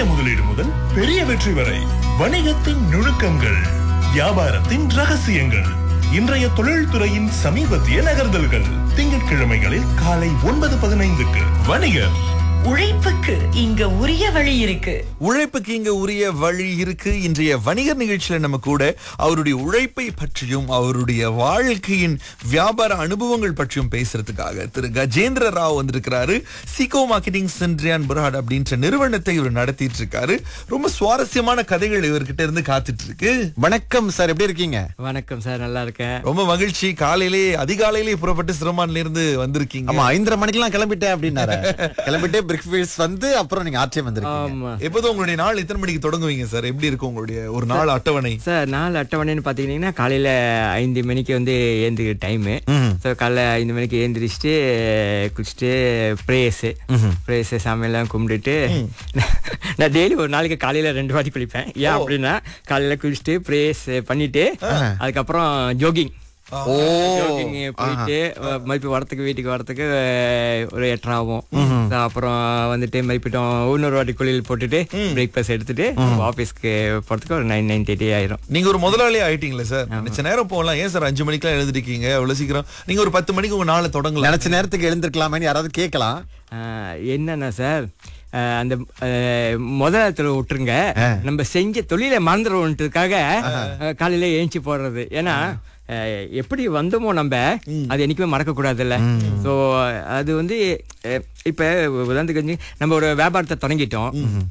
முதலீடு முதல் பெரிய வெற்றி வரை வணிகத்தின் நுணுக்கங்கள் வியாபாரத்தின் ரகசியங்கள் இன்றைய தொழில்துறையின் சமீபத்திய நகர்தல்கள் திங்கட்கிழமைகளில் காலை ஒன்பது பதினைந்துக்கு வணிகர் உழைப்புக்கு இங்க உரிய வழி இருக்கு உழைப்புக்கு இங்க உரிய வழி இருக்கு இன்றைய வணிகர் நிகழ்ச்சியில நம்ம கூட அவருடைய உழைப்பை பற்றியும் அவருடைய வாழ்க்கையின் வியாபார அனுபவங்கள் பற்றியும் பேசுறதுக்காக திரு கஜேந்திர ராவ் வந்திருக்கிறாரு சிகோ மார்க்கெட்டிங் சென்ட்ரியான் புராட் அப்படின்ற நிறுவனத்தை இவர் நடத்திட்டு இருக்காரு ரொம்ப சுவாரஸ்யமான கதைகள் இவர்கிட்ட இருந்து காத்துட்டு இருக்கு வணக்கம் சார் எப்படி இருக்கீங்க வணக்கம் சார் நல்லா இருக்கேன் ரொம்ப மகிழ்ச்சி காலையிலே அதிகாலையிலே புறப்பட்டு சிரமான்ல இருந்து வந்திருக்கீங்க ஆமா ஐந்தரை மணிக்கெல்லாம் கிளம்பிட்டேன் அப்படின்னாரு கிளம்பிட்டு பிரிக்ஃபீல்ட்ஸ் வந்து அப்புறம் நீங்க ஆர்டிஎம் வந்திருக்கீங்க ஆமா எப்போதும் உங்களுடைய நாள் எத்தனை மணிக்கு தொடங்குவீங்க சார் எப்படி இருக்கும் உங்களுடைய ஒரு நாள் அட்டவணை சார் நாலு அட்டவணைன்னு பார்த்தீங்கன்னா காலையில் ஐந்து மணிக்கு வந்து ஏந்து டைமு ஸோ காலைல ஐந்து மணிக்கு ஏந்திரிச்சிட்டு குளிச்சுட்டு ப்ரேயர்ஸு ப்ரேயர்ஸு சாமியெல்லாம் கும்பிட்டுட்டு நான் டெய்லி ஒரு நாளைக்கு காலையில் ரெண்டு வாட்டி குளிப்பேன் ஏன் அப்படின்னா காலையில் குளிச்சுட்டு ப்ரேயர்ஸ் பண்ணிட்டு அதுக்கப்புறம் ஜோகிங் ஓ ஜோகிங் போயிட்டு மறுபடியும் வரத்துக்கு வீட்டுக்கு வரத்துக்கு அஹ், ஒரு எட்டரை ஆகும் So, அப்புறம் வந்துட்டு மறுபடியும் இன்னொரு வாட்டி குளியல் போட்டுட்டு பிரேக்ஃபாஸ்ட் எடுத்துட்டு ஆஃபீஸ்க்கு போறதுக்கு ஒரு நைன் நைன் தேர்ட்டி ஆயிரும் நீங்க ஒரு முதலாளி ஆயிட்டீங்களே சார் நினைச்ச நேரம் போகலாம் ஏன் சார் அஞ்சு மணிக்கெல்லாம் எழுதிருக்கீங்க அவ்வளவு சீக்கிரம் நீங்க ஒரு பத்து மணிக்கு உங்க நாளை தொடங்கலாம் நினைச்ச நேரத்துக்கு எழுந்திருக்கலாமேன்னு யாராவது கேட்கலாம் ஆஹ் என்னன்னா சார் ஆஹ் அந்த ஆஹ் முதலாளத்துல விட்டுருங்க நம்ம செஞ்ச தொழிலை மறந்துடுவோன்றதுக்காக ஆஹ் காலையில ஏஞ்சி போடுறது ஏன்னா ஆஹ் எப்படி வந்தோமோ நம்ம அது என்னைக்குமே மறக்க கூடாதுல்ல ஸோ அது வந்து அஹ் இப்ப உதாரணத்துக்கு வந்து நம்ம ஒரு வியாபாரத்தை தொடங்கிட்டோம்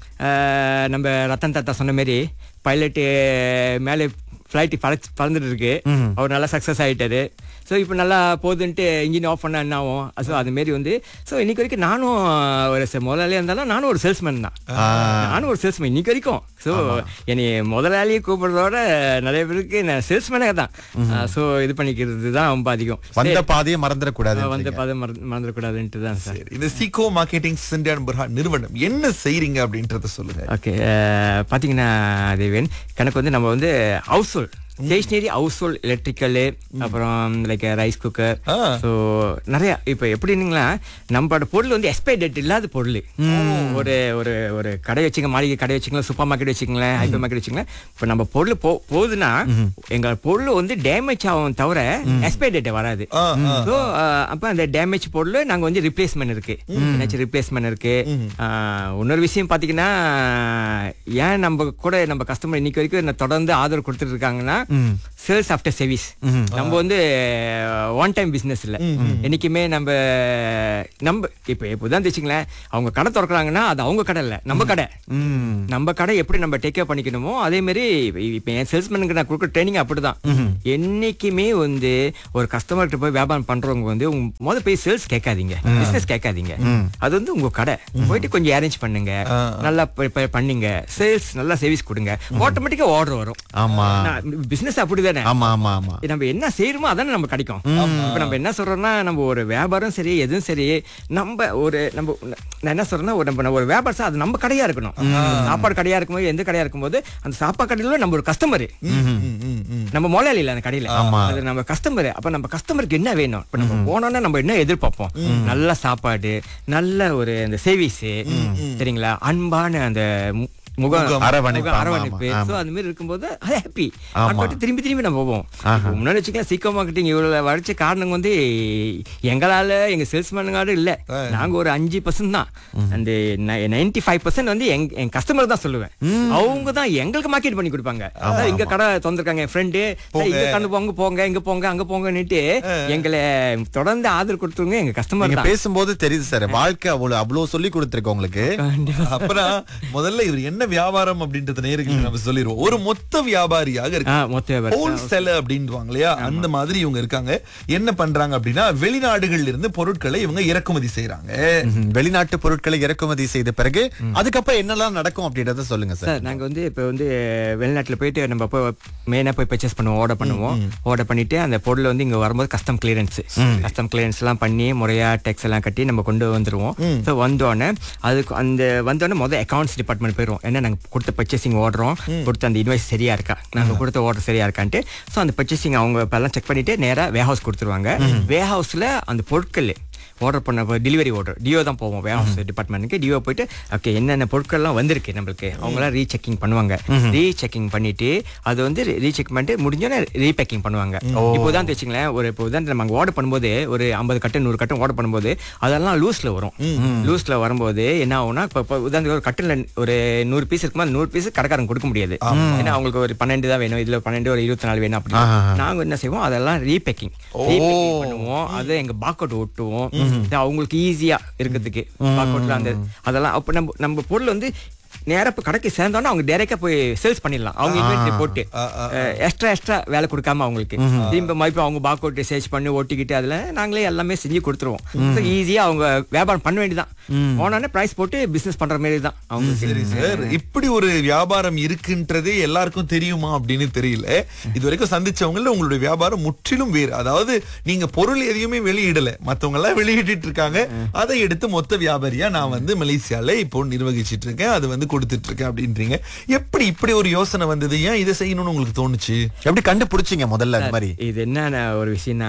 ஆஹ் நம்ம ரத்தன் தாத்தா சொன்ன மாதிரி பைலட்டு மேலே ஃப்ளைட்டு பறச்சு பறந்துட்டு இருக்கு அவர் நல்லா சக்ஸஸ் ஆயிட்டாரு ஸோ இப்போ நல்லா போகுதுன்ட்டு இன்ஜின் ஆஃப் பண்ணா என்ன ஆகும் ஸோ அது மாரி வந்து ஸோ இன்னைக்கு வரைக்கும் நானும் ஒரு ச- முதலாளியா இருந்தாலும் நானும் ஒரு சேல்ஸ்மேன் தான் நானும் ஒரு சேல்ஸ்மேன் இன்னைக்கு வரைக்கும் ஸோ என்னை முதலாளியை கூப்பிடுறதோட நிறைய பேருக்கு நான் சேல்ஸ்மேனே தான் ஸோ இது பண்ணிக்கிறது தான் ரொம்ப அதிகம் வந்த பாதையை மறந்துடக்கூடாது சரி, வந்த பதம் மறந்து மறந்துடக்கூடாதுன்ட்டு தான் சார் இந்த சிகோ மார்க்கெட்டிங் சென்டியான் புர்ஹான் நிறுவனம் என்ன செய்றீங்க அப்படின்றத சொல்லுங்க ஓகே பார்த்தீங்கன்னா தேவன் கணக்கு வந்து நம்ம வந்து household stationery household electrical அப்புறம் like rice cooker ah. So நிறைய இப்போ எப்படின்னா நம்மளோட பொருள் வந்து எக்ஸ்பைரி டேட் இல்லாத பொருள் ஒரு ஒரு ஒரு கடை வச்சுங்க மாளிகை கடை வச்சுக்கலாம் சூப்பர் மார்க்கெட் வச்சுங்களேன் ஹைப்பர் மார்க்கெட் வச்சுங்களேன் இப்போ நம்ம பொருள் போ போகுதுன்னா எங்க பொருள் வந்து டேமேஜ் ஆகும் தவிர எக்ஸ்பைரி டேட் வராது ஆ, ஆ. ஸோ அப்போ அந்த டேமேஜ் பொருள் நாங்கள் வந்து ரிப்ளேஸ்மெண்ட் இருக்கு ஏதாச்சும் ரிப்ளேஸ்மெண்ட் இருக்கு ஆஹ், இன்னொரு விஷயம் பார்த்தீங்கன்னா ஏன் நம்ம கூட நம்ம கஸ்டமர் இன்னைக்கு வரைக்கும் என்ன தொடர்ந்து ஆதரவு கொடுத்துட்டு இருக்காங்கன்னா சேல்ஸ் ஆஃப்டர் சர்வீஸ் நம்ம வந்து ஒன் டைம் பிஸ்னஸ் இல்லை என்னைக்குமே நம்ம நம்ம இப்போ இப்போ தான் வச்சுங்களேன் அவங்க கடை திறக்கிறாங்கன்னா அது அவங்க கடை இல்லை நம்ம கடை நம்ம கடை எப்படி நம்ம டேக் கேர் பண்ணிக்கணுமோ அதே மாதிரி இப்போ என் சேல்ஸ்மேனுக்கு நான் கொடுக்குற ட்ரைனிங் அப்படிதான் என்னைக்குமே வந்து ஒரு கஸ்டமர்கிட்ட போய் வியாபாரம் பண்றவங்க வந்து உங்க முத போய் சேல்ஸ் கேட்காதீங்க பிசினஸ் கேட்காதீங்க அது வந்து உங்க கடை போயிட்டு கொஞ்சம் அரேஞ்ச் பண்ணுங்க நல்லா ப- ப- பண்ணுங்க சேல்ஸ் நல்லா சர்வீஸ் கொடுங்க ஆட்டோமேட்டிக்கா ஆர்டர் வரும் ஆமா பிசினஸ் அப்படிதானே ஆமா ஆமா ஆமா நம்ம என்ன செய்யறோமோ அதானே நம்ம கிடைக்கும் இப்ப நம்ம என்ன சொல்றோம்னா நம்ம ஒரு வியாபாரம் சரி எதுவும் சரி நம்ம ஒரு நம்ம நான் என்ன சொல்றேன்னா ஒரு நம்ம ஒரு வியாபாரம் சா- அது நம்ம கடையா இருக்கணும் சாப்பாடு கடையா இருக்கும்போது எந்த கடையா இருக்கும்போது அந்த சாப்பாடு கடையில நம்ம ஒரு கஸ்டமர் நம்ம முதலாளி இல்ல அந்த கடையில அது நம்ம கஸ்டமர் அப்ப நம்ம கஸ்டமருக்கு என்ன வேணும் இப்ப நம்ம போனோம்னா நம்ம என்ன எதிர்பார்ப்போம் நல்ல சாப்பாடு நல்ல ஒரு அந்த சர்வீஸ் சரிங்களா அன்பான அந்த மு- முகம் அரவணைப்பு, முக ஆமா, அரவணைப்பு ஆமா, So, அது மாதிரி இருக்கும்போது ஹாப்பி ஆமா. திரும்பி திரும்பி நம்ம போவோம் இப்போ முன்னாடி வச்சுக்கலாம் சீக்கோ மார்க்கெட்டிங் இவ்வளவு வரைச்ச காரணம் வந்து எங்களால எங்க சேல்ஸ்மேனுங்காலும் இல்ல நாங்க ஒரு அஞ்சு பர்சன்ட் தான் அந்த நைன்டி ஃபைவ் பர்சன்ட் வந்து எங்க என் கஸ்டமர் தான் சொல்லுவேன் அவங்க தான் எங்களுக்கு மார்க்கெட் பண்ணி கொடுப்பாங்க அதான் இங்க கடை திறந்திருக்காங்க என் ஃப்ரெண்டு இங்க கண்டு போங்க போங்க இங்க போங்க அங்க போங்கன்னுட்டு எங்களை தொடர்ந்து ஆதரவு கொடுத்தவங்க எங்க கஸ்டமர் நீங்க தான் பேசும்போது தெரியுது சார் வாழ்க்கை அவ்வளவு அவ்வளவு சொல்லி கொடுத்துருக்கு உங்களுக்கு கண்டிப்பா அப்புறம் முதல்ல இவர் என்ன வியாபாரம் அப்படின்றத நேருக்கு நம்ம சொல்லிடுவோம் ஒரு மொத்த வியாபாரியாக ஆ, இருக்கு மொத்த வியாபாரி. ஹோல்சேல் அப்படின்வாங்க இல்லையா அந்த மாதிரி இவங்க இருக்காங்க என்ன பண்றாங்க அப்படின்னா வெளிநாடுகள்ல இருந்து பொருட்களை இவங்க இறக்குமதி செய்யறாங்க ம்ஹும். வெளிநாட்டு பொருட்களை இறக்குமதி செய்த பிறகு அதுக்கப்புறம் என்னெல்லாம் நடக்கும் அப்படின்றத சொல்லுங்க சார் சார் நாங்க வந்து இப்போ வந்து வெளிநாட்டுல போயிட்டு நம்ம போய் மெயினாக போய் பர்ச்சேஸ் பண்ணுவோம் ஆர்டர் பண்ணுவோம் ஆர்டர் பண்ணிட்டு அந்த பொருள் வந்து இங்க வரும்போது கஸ்டம் கிளியரன்ஸ் கஸ்டம் கிளியரன்ஸ் எல்லாம் பண்ணி முறையா டேக்ஸ் எல்லாம் கட்டி நம்ம கொண்டு வந்துருவோம் ஸோ வந்தோடனே அதுக்கு அந்த வந்தோடனே முதல் அக்கௌண்ட்ஸ் டிபார்ட்மெண்ட் போயிடுவோம் ஏன்னா நாங்க கொடுத்த பர்ச்சேசிங் ஓடுறோம் கொடுத்த அந்த இன்வாய்ஸ் சரியா இருக்கா நாங்க கொடுத்த ஆர்டர் சரியா இருக்கான்ட்டு ஸோ அந்த பர்ச்சேசிங் அவங்க இப்ப எல்லாம் செக் பண்ணிட்டு நேரா வே ஹவுஸ் கொடுத்துருவாங்க வே ஹவுஸ்ல அந்த பொருட்கள் ஆர்டர் பண்ண டெலிவரி ஆர்டர் டிஓ தான் போவோம் வேர் ஹவுஸ் டிபார்ட்மெண்ட்டுக்கு டிஓ போயிட்டு ஓகே என்னென்ன பொருட்கள்லாம் வந்திருக்கு நம்மளுக்கு அவங்களாம் ரீசெக்கிங் பண்ணுவாங்க ரீசெக்கிங் பண்ணிட்டு அது வந்து ரீசெக் பண்ணிட்டு முடிஞ்சோன்னே ரீபேக்கிங் பண்ணுவாங்க இப்போ தான் வச்சுங்களேன் ஒரு இப்போ தான் நம்ம அங்கே ஆர்டர் பண்ணும்போது ஒரு ஐம்பது கட்டு நூறு கட்டன் ஆர்டர் பண்ணும்போது அதெல்லாம் லூஸ்ல வரும் லூஸ்ல வரும்போது என்ன ஆகும்னா இப்போ இப்போ உதாரணத்துக்கு ஒரு கட்டில் ஒரு நூறு பீஸ் இருக்குமா அந்த நூறு பீஸ் கடைக்காரங்க கொடுக்க முடியாது ஏன்னா அவங்களுக்கு ஒரு பன்னெண்டு தான் வேணும் இதுல பன்னெண்டு ஒரு இருபத்தி நாலு வேணும் அப்படி நாங்க என்ன செய்வோம் அதெல்லாம் ரீபேக்கிங் ரீபேக்கிங் பண்ணுவோம் அதை எங்க பாக்கெட் ஒட்டுவோம் இது அவங்களுக்கு ஈஸியா இருக்கிறதுக்கு பாக்கெட்ல அந்த அதெல்லாம் அப்ப நம்ம நம்ம பொருள் வந்து நேரா இப்போ கடைக்கு சேர்ந்தோன்னா அவங்க டைரக்டா போய் சேல்ஸ் பண்ணிடலாம் அவங்க இன்வென்ட்ரி போட்டு எக்ஸ்ட்ரா எக்ஸ்ட்ரா வேலை கொடுக்காம அவங்களுக்கு திரும்ப மறுபடியும் அவங்க பாக்கோட்டு சேல்ஸ் பண்ணி ஓட்டிக்கிட்டு அதுல நாங்களே எல்லாமே செஞ்சு கொடுத்துருவோம் ஈஸியா அவங்க வியாபாரம் பண்ண வேண்டியதான் போனோடனே பிரைஸ் போட்டு பிசினஸ் பண்ற மாதிரி தான் அவங்க சரி சார் இப்படி ஒரு வியாபாரம் இருக்குன்றதே எல்லாருக்கும் தெரியுமா அப்படின்னு தெரியல இது வரைக்கும் சந்திச்சவங்கள உங்களுடைய வியாபாரம் முற்றிலும் வேறு அதாவது நீங்க பொருள் எதையுமே வெளியிடல மத்தவங்க எல்லாம் வெளியிட்டு இருக்காங்க அதை எடுத்து மொத்த வியாபாரியா நான் வந்து மலேசியால இப்போ நிர்வகிச்சிட்டு இருக்கேன் அது வந்து கொடுத்துட்டு இருக்கேன் அப்படின்றீங்க எப்படி இப்படி ஒரு யோசனை வந்தது ஏன் இதை செய்யணும்னு உங்களுக்கு தோணுச்சு எப்படி கண்டுபிடிச்சீங்க முதல்ல அந்த மாதிரி இது என்னென்ன ஒரு விஷயம்னா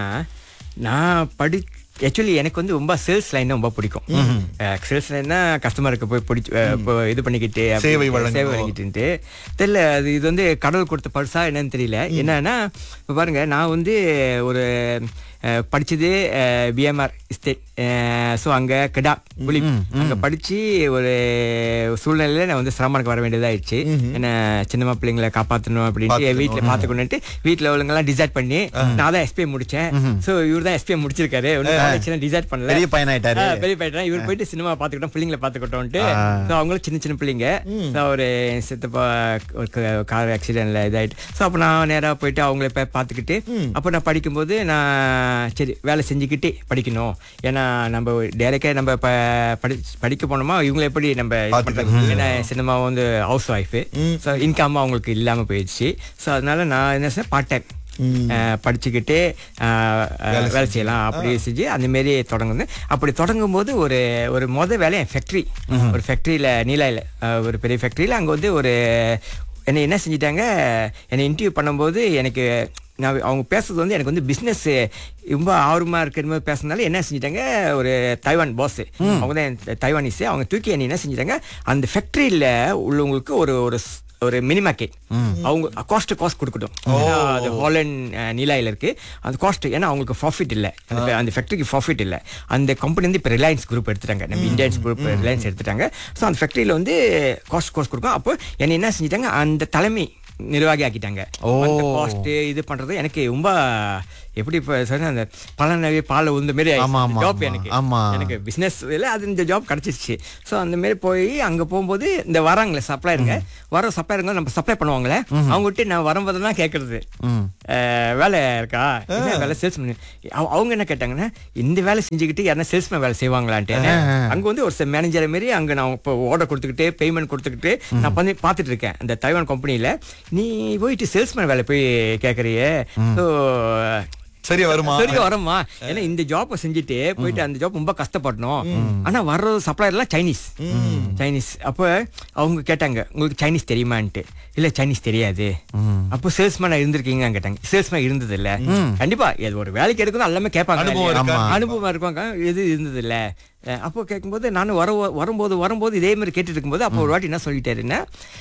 நான் படி ஆக்சுவலி எனக்கு வந்து ரொம்ப சேல்ஸ் லைன் ரொம்ப பிடிக்கும் சேல்ஸ் லைன்னா கஸ்டமருக்கு போய் பிடிச்சி அஹ், இப்போ இது பண்ணிக்கிட்டு அப்படி சேவை வழங்கணும். சேவை வழங்கிட்டு தெரியல அது இது வந்து கடவுள் கொடுத்த பரிசா என்னன்னு தெரியல என்னன்னா இப்போ பாருங்க நான் வந்து ஒரு அஹ், படிச்சது பிஎம்ஆர் ஸ்டேட் ஸோ அங்கே கிடா புலி அங்கே படிச்சு ஒரு சூழ்நிலையில நான் வந்து சிரமனுக்கு வர வேண்டியதாயிடுச்சு என்ன சின்னம்மா பிள்ளைங்களை காப்பாற்றணும் அப்படின்ட்டு பார்த்துக்கணும். வீட்டில் பார்த்துக்கணுன்ட்டு வீட்டில் உள்ளவங்கலாம் டிசைட் பண்ணி நான் தான் எஸ்பிஐ முடிச்சேன் ஸோ இவர் தான் எஸ்பிஐ முடிச்சிருக்காரு ஒன்றும் டிசைட் பண்ணல பெரிய பையனாயிட்டாரு. ஆ, பெரிய பையனா இவர் போயிட்டு சினிமா பார்த்துக்கிட்டோம் பிள்ளைங்களை பார்த்துக்கிட்டோம்ட்டு ஸோ அவங்களும் சின்ன சின்ன பிள்ளைங்க ஸோ ஒரு சித்தப்பா ஒரு கார் ஆக்சிடென்ட்ல இதாயிட்டு ஸோ அப்போ நான் நேராக போயிட்டு அவங்கள போய் பார்த்துக்கிட்டு அப்போ நான் படிக்கும்போது நான் சரி வேலை செஞ்சுக்கிட்டே படிக்கணும் ஏன்னா நம்ம டேரக்டாக நம்ம ப படி படிக்க போனோமா இவங்களை எப்படி நம்ம இது பார்த்துக்கிறது. பண்றது? ஏன்னா சினிமா வந்து ஹவுஸ் ஒய்ஃபு ஸோ இன்கம் அவங்களுக்கு இல்லாமல் போயிடுச்சு ஸோ அதனால நான் என்ன செய்ய பார்ட் டைம் படிச்சுக்கிட்டே அஹ், அஹ், வேலை செய்யலாம் அப்படி செஞ்சு அந்த மாரி தொடங்குது அப்படி தொடங்கும் போது ஒரு ஒரு மொதல் வேலை ஃபேக்ட்ரி ஒரு ஃபேக்ட்ரியில் நீலாயில் ஒரு பெரிய ஃபேக்ட்ரியில் அங்கே வந்து ஒரு என்னை என்ன செஞ்சிட்டாங்க என்னை இன்டர்வியூ பண்ணும்போது எனக்கு நான் அவங்க பேசுறது வந்து எனக்கு வந்து பிஸ்னஸ் ரொம்ப ஆர்வமாக இருக்கிற மாதிரி பேசுறதுனால என்ன செஞ்சிட்டாங்க ஒரு தைவான் பாஸ் அவங்க தான் தைவானிஸ் அவங்க தூக்கி என்னை என்ன செஞ்சிட்டாங்க அந்த ஃபேக்ட்ரியில் உள்ளவங்களுக்கு ஒரு ஒரு ஸ்- ஒரு மினிமாக்கெட் அவங்க காஸ்ட் காஸ்ட் கொடுக்கட்டும் ஏன்னா அது ஹாலண்ட் நீலாயில் இருக்கு அந்த காஸ்ட் ஏன்னா அவங்களுக்கு ப்ராஃபிட் இல்லை அந்த அந்த ஃபேக்டரிக்கு ப்ராஃபிட் இல்லை அந்த கம்பெனி வந்து இப்போ ரிலையன்ஸ் குரூப் எடுத்துட்டாங்க நம்ம இந்தியன்ஸ் குரூப் ரிலையன்ஸ் எடுத்துட்டாங்க ஸோ அந்த ஃபேக்டரியில் வந்து காஸ்ட் காஸ்ட் கொடுக்கும் அப்போ என்னை என்ன செஞ்சிட்டாங்க அந்த தலைமை நிர்வாகி ஆக்கிட்டாங்க அந்த காஸ்ட் இது பண்றது எனக்கு ரொம்ப எப்படி இப்போ சொன்ன அந்த பழனவே பால் உந்த மாரி ஆமா, ஆமா, ஜாப் ஆமா. எனக்கு ஆமா. எனக்கு பிசினஸ் இல்லை அது இந்த ஜாப் கிடைச்சிருச்சு ஸோ அந்த மாதிரி போய் அங்கே போகும்போது இந்த வராங்களே சப்ளையருங்க வர சப்ளையருங்க நம்ம சப்ளை பண்ணுவாங்களே அவங்க விட்டு நான் வரும்போதெல்லாம் கேட்கறது வேலை இருக்கா என்ன வேலை சேல்ஸ் பண்ணி அவ- அவங்க என்ன கேட்டாங்கன்னா இந்த வேலை செஞ்சுக்கிட்டு யாரா சேல்ஸ்மேன் வேலை செய்வாங்களான்ட்டு அங்கே வந்து ஒரு மேனேஜர் மாரி அங்கே நான் இப்போ ஆர்டர் கொடுத்துக்கிட்டு பேமெண்ட் கொடுத்துக்கிட்டு நான் பண்ணி பார்த்துட்டு இருக்கேன் அந்த தைவான் கம்பெனியில் நீ போயிட்டு சேல்ஸ்மேன் வேலை போய் கேட்குறியே ஸோ சரியா வருமா சரியா வரமா ஏன்னா இந்த ஜாப்பை செஞ்சுட்டு போயிட்டு அந்த ஜாப் ரொம்ப கஷ்டப்படணும் ஆனா வர்ற சப்ளையர் எல்லாம் சைனீஸ் சைனீஸ் அப்ப அவங்க கேட்டாங்க உங்களுக்கு சைனீஸ் தெரியுமான்ட்டு இல்ல சைனீஸ் தெரியாது அப்போ சேல்ஸ்மேனா இருந்திருக்கீங்க கேட்டாங்க சேல்ஸ்மேன் இருந்தது இல்ல கண்டிப்பா இது ஒரு வேலைக்கு எடுக்கணும் எல்லாமே கேட்பாங்க அனுபவம் இருக்கா? ஆமா. அனுபவமா இருப்பாங்க எது இருந்தது இல்ல அஹ் அப்போ கேட்கும்போது நானும் வர வரும்போது வரும்போது இதே மாதிரி கேட்டுட்டு இருக்கும்போது அப்போ ஒரு வாட்டி என்ன சொல்லிட்டாருன்னா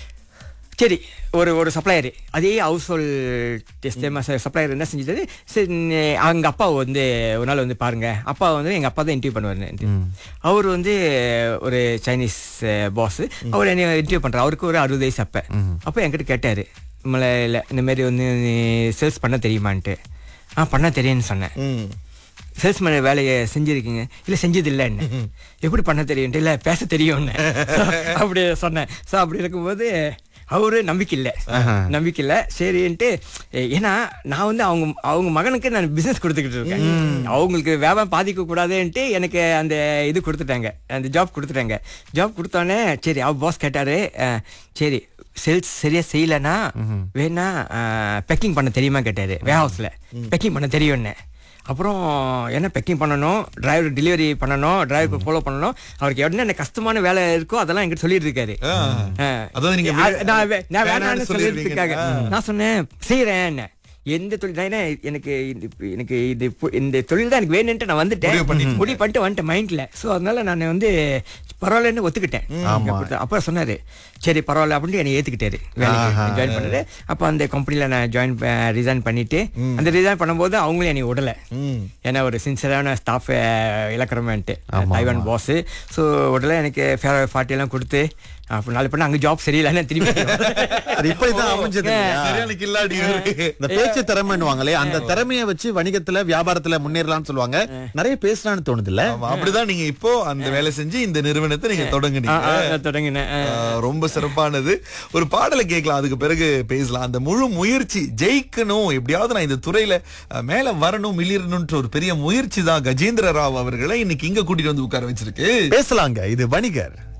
சரி ஒரு ஒரு சப்ளையர் அதே ஹவுஸ் ஹோல்ட் சப்ளையர் என்ன செஞ்சிட்டாரு சரி நீ- அவங்க அப்பா வந்து ஒரு நாள் வந்து பாருங்க அப்பா வந்து எங்க அப்பா தான் இன்டர்வியூ பண்ணுவார் அவர் வந்து ஒரு சைனீஸ் பாஸ் அவர் என்ன இன்டர்வியூ பண்றாரு அவருக்கு ஒரு அறுபது வயசு அப்ப அப்போ என்கிட்ட கேட்டாரு மலையில இந்த மாதிரி வந்து சேல்ஸ் பண்ண தெரியுமான்ட்டு ஆ பண்ண தெரியும்னு சொன்னேன் ம். சேல்ஸ்மேன் வேலையை செஞ்சிருக்கீங்க இல்ல செஞ்சது இல்லைன்னு எப்படி பண்ண தெரியும் இல்ல பேச தெரியும்னு So, அப்படி சொன்னேன் ஸோ அப்படி இருக்கும்போது அவரு நம்பிக்கை இல்லை நம்பிக்கை இல்லை சரின்ட்டு எ- ஏன்னா நான் வந்து அவங்க அவங்க மகனுக்கு நான் பிசினஸ் கொடுத்துக்கிட்டு இருக்கேன் அவங்களுக்கு வியாபாரம் பாதிக்க கூடாதுன்ட்டு எனக்கு அந்த இது கொடுத்துட்டாங்க அந்த ஜாப் கொடுத்துட்டாங்க ஜாப் கொடுத்தோன்னே சரி அவர் பாஸ் கேட்டாரு அஹ், சரி சேல்ஸ் சரியா செய்யலன்னா வேணா பேக்கிங் பண்ண தெரியுமா கேட்டாரு வே ஹவுஸ்ல பேக்கிங் பண்ண தெரியும்னு அப்புறம் என்ன பேக்கிங் பண்ணணும் டிரைவர் டெலிவரி பண்ணணும் டிரைவருக்கு ஃபாலோ பண்ணணும் அவருக்கு என்னென்ன கஷ்டமான வேலை இருக்கோ அதெல்லாம் என்கிட்ட சொல்லிட்டு இருக்காரு ஆ. ஆ. அதாவது நீங்க ஆ, வே- நான் வே- நான் வேணான்னு வேணான்னு சொல்லிருவீங்க. சொல்லியிருக்காங்க நான் சொன்னேன் செய்யறேன் எந்த தொழில் தான் ஏன்னா எனக்கு இது இப்ப எனக்கு இது பு- இந்த தொழில் தான் எனக்கு வேணும்ட்டு நான் வந்துட்டேன் முடிவு பண்ணிட்டீங்க. முடிவு பண்ணிட்டு வந்துட்டேன் மைண்ட்ல ஸோ அதனால நான் வந்து பரவாயில்லன்னு ஒத்துக்கிட்டேன் ஆமா. அப்ப- அப்புறம் சொன்னாரு சரி பரவாயில்ல அப்படின்ட்டு என்னை ஏத்துக்கிட்டாரு வேலைக்கு ஜாயின் பண்ணது அப்போ அந்த கம்பெனில நான் ஜாயின் ரிசைன் பண்ணிட்டு அந்த ரிசைன் பண்ணும்போது அவங்களும் என்னை விடல ஏன்னா ஒரு சின்சியரான ஸ்டாஃப் இலக்கரமேன்ட்டு தைவான் பாஸ் ஸோ உடனே எனக்கு ஃபார்ட்டி எல்லாம் கொடுத்து அப்போ நாலு பண்ண அங்கே ஜாப் சரியில்லைன்னு திரும்பி அது இப்படிதான் அமைஞ்சது இல்லையா? சரியான கில்லாடி இவரு. இந்த பேச்சு திறமைன்னுவாங்களே அந்த திறமையை வச்சு வணிகத்துல வியாபாரத்துல முன்னேறலாம்னு சொல்லுவாங்க நிறைய பேசலாம்னு தோணுது இல்ல ஆமா, அப்படிதான் நீங்க இப்போ அந்த வேலை செஞ்சு இந்த நிறுவனத்தை நீங்க தொடங்குனீங்க தொடங்கினேன் ஆ. ஆஹ் ரொம்ப சிறப்பானது ஒரு பாடலை கேட்கலாம் அதுக்கு பிறகு பேசலாம் அந்த முழு முயற்சி ஜெயிக்கணும் எப்படியாவது நான் இந்த துறையில அஹ், மேல வரணும் மிளிரணும்ன்ற ஒரு பெரிய முயற்சி தான் கஜேந்திர ராவ் அவர்களை இன்னைக்கு இங்க கூட்டிட்டு வந்து உட்கார வச்சிருக்கு பேசலாங்க இது வணிகர்